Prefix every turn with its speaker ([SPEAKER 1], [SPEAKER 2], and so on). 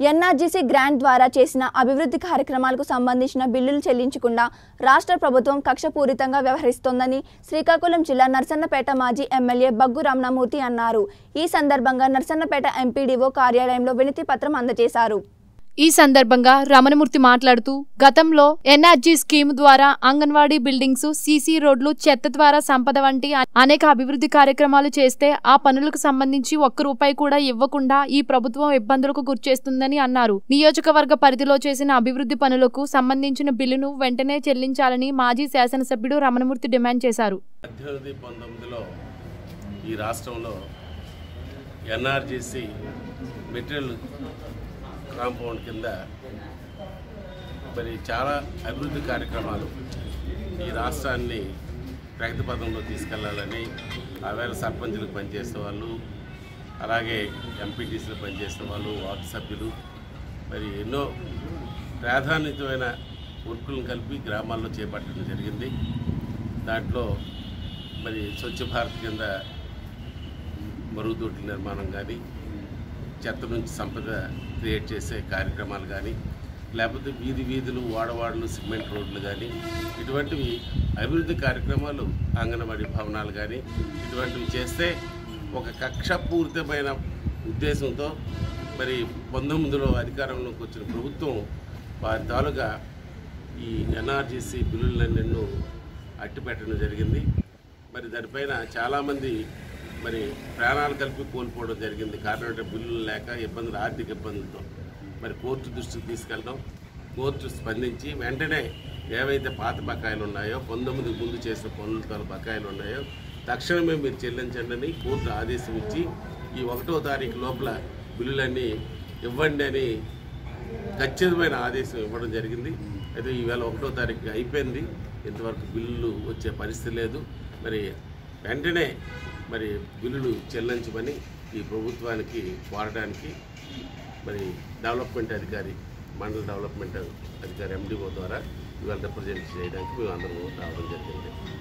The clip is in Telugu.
[SPEAKER 1] ఎన్ఆర్జీసీ గ్రాంట్ ద్వారా చేసిన అభివృద్ధి కార్యక్రమాలకు సంబంధించిన బిల్లులు చెల్లించకుండా రాష్ట్ర ప్రభుత్వం కక్షపూరితంగా వ్యవహరిస్తోందని శ్రీకాకుళం జిల్లా నర్సన్నపేట మాజీ ఎమ్మెల్యే బగ్గు రమణమూర్తి అన్నారు ఈ సందర్భంగా నర్సన్నపేట ఎంపీడీఓ కార్యాలయంలో వినతి పత్రం అందజేశారు
[SPEAKER 2] ఈ సందర్భంగా రమణమూర్తి మాట్లాడుతూ గతంలో ఎన్ఆర్జీ స్కీమ్ ద్వారా అంగన్వాడీ బిల్డింగ్స్ సీసీ రోడ్లు చెత్త ద్వారా సంపద వంటి అనేక అభివృద్ధి కార్యక్రమాలు చేస్తే ఆ పనులకు సంబంధించి ఒక్క రూపాయి కూడా ఇవ్వకుండా ఈ ప్రభుత్వం ఇబ్బందులకు గురిచేస్తుందని అన్నారు నియోజకవర్గ పరిధిలో చేసిన అభివృద్ధి పనులకు సంబంధించిన బిల్లును వెంటనే చెల్లించాలని మాజీ శాసనసభ్యుడు రమణమూర్తి డిమాండ్ చేశారు
[SPEAKER 3] పద్దెనిమిది పంతొమ్మిదిలో ఈ రాష్ట్రంలో ఎన్ఆర్జీసీ మెటీరియల్ కాంపౌండ్ కింద మరి చాలా అభివృద్ధి కార్యక్రమాలు ఈ రాష్ట్రాన్ని ప్రగతి పదంలో తీసుకెళ్లాలని ఆవేళ సర్పంచులకు పనిచేసే వాళ్ళు అలాగే ఎంపీటీసీలు పనిచేసిన వాళ్ళు వార్డు సభ్యులు మరి ఎన్నో ప్రాధాన్యతమైన వర్కులను కలిపి గ్రామాల్లో చేపట్టడం జరిగింది దాంట్లో మరి స్వచ్ఛ భారత్ కింద మరుగుదొడ్ల నిర్మాణం కానీ చెత్త నుంచి సంపద క్రియేట్ చేసే కార్యక్రమాలు కానీ లేకపోతే వీధి వీధులు వాడవాడలు సిమెంట్ రోడ్లు కానీ ఇటువంటివి అభివృద్ధి కార్యక్రమాలు అంగన్వాడీ భవనాలు కానీ ఇటువంటివి చేస్తే ఒక కక్షపూరితమైన ఉద్దేశంతో మరి పంతొమ్మిదిలో అధికారంలోకి వచ్చిన ప్రభుత్వం వారి తాలూగా ఈ ఎన్ఆర్జీసీ బిల్లులన్నెన్నో అట్టిపెట్టడం జరిగింది మరి దానిపైన చాలామంది మరి ప్రాణాలు కలిపి కోల్పోవడం జరిగింది కారణం అంటే బిల్లులు లేక ఇబ్బందులు ఆర్థిక ఇబ్బందులతో మరి కోర్టు దృష్టికి తీసుకెళ్ళడం కోర్టు స్పందించి వెంటనే ఏవైతే పాత బకాయిలు ఉన్నాయో పంతొమ్మిది ముందు చేసిన పనులతో బకాయిలు ఉన్నాయో తక్షణమే మీరు చెల్లించండి అని కోర్టు ఆదేశం ఇచ్చి ఈ ఒకటో తారీఖు లోపల బిల్లులన్నీ ఇవ్వండి అని ఖచ్చితమైన ఆదేశం ఇవ్వడం జరిగింది అయితే ఈవేళ ఒకటో తారీఖు అయిపోయింది ఇంతవరకు బిల్లులు వచ్చే పరిస్థితి లేదు మరి వెంటనే మరి బిల్లులు చెల్లించమని ఈ ప్రభుత్వానికి వాడడానికి మరి డెవలప్మెంట్ అధికారి మండల డెవలప్మెంట్ అధికారి ఎండిఓ ద్వారా ఇవాళ రిప్రజెంట్ చేయడానికి మేము అందరం రావడం జరిగింది